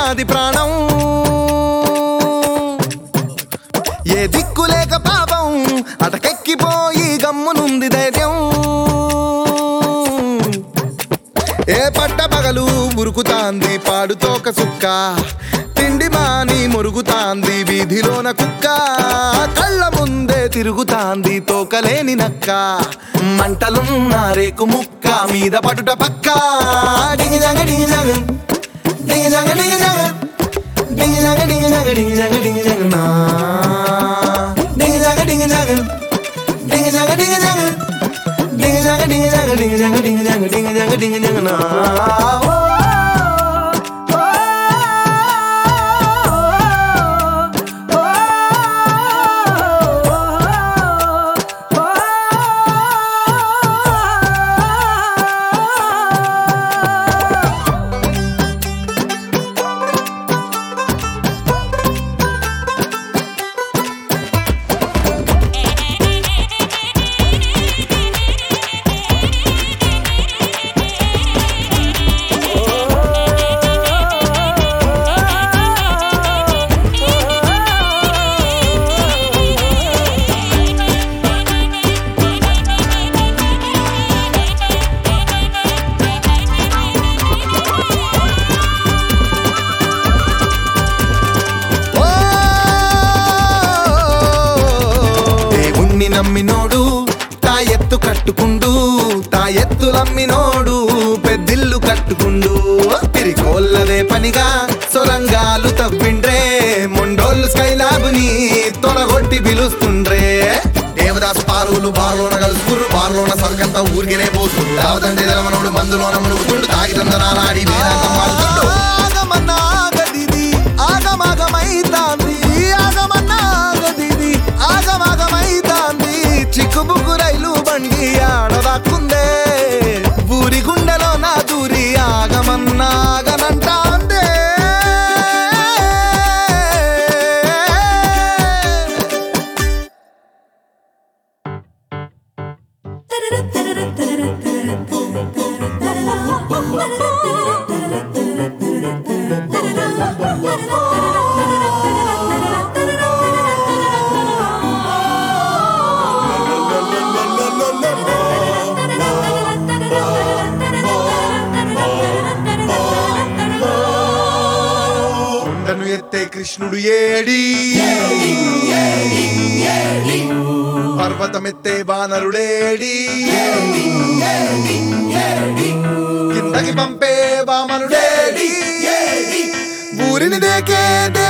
ఉన్నది ప్రాణం ఏ దిక్కు లేక పాపం అటకెక్కిపోయి గమ్మునుంది ధైర్యం ఏ పట్ట పగలు ఉరుకుతాంది పాడుతోక సుక్క తిండి మాని మురుగుతాంది వీధిలోన కుక్క కళ్ళ ముందే తిరుగుతాంది తోకలేని నక్క మంటలున్న రేకు ముక్క మీద పటుట పక్క డింగిజంగ డింగిజంగ డింగిజంగ డింగిజంగ డింగిజంగ డింగిజంగ డింగిజంగ డింగిజంగ నా డింగిజంగ డింగిజంగ డింగిజంగ డింగిజంగ డింగిజంగ డింగిజంగ డింగిజంగ డింగిజంగ డింగిజంగ డింగిజంగ నా దేవుణ్ణి నమ్మినోడు తా ఎత్తు కట్టుకుండు తా ఎత్తులమ్మినోడు పెద్దిల్లు కట్టుకుండు తిరికోళ్ళదే పనిగా సొరంగాలు తవ్విండ్రే మొండోళ్ళు స్కైలాబుని తొలగొట్టి పిలుస్తుండ్రే దేవదాసు పారులు బార్లోన కలుసుకుర్రు బార్లోన సరికంతా ఊరికినే పోతుండు దావతంటే తెలవనోడు మందులోన మునుగుతుండు తాగి తందనాలాడి వేదాంతం వాడుతుండు ఆగమన్నాగదిది ఆగమాగమైతాంది ఆగమన్నాగదిది ఆగమాగమైతాంది చిక్కుబుక్కు రైలు బండి ఆడదాక్కుందే ఊరి గుండెలో నా దూరి ఆగమన్నాగనంటాందే కొండను ఎత్తే కృష్ణుడు ఏడి పర్వతమెత్తే వానరుడేడి కిందకి పంపే వామనుడేడి ఊరిని దేకే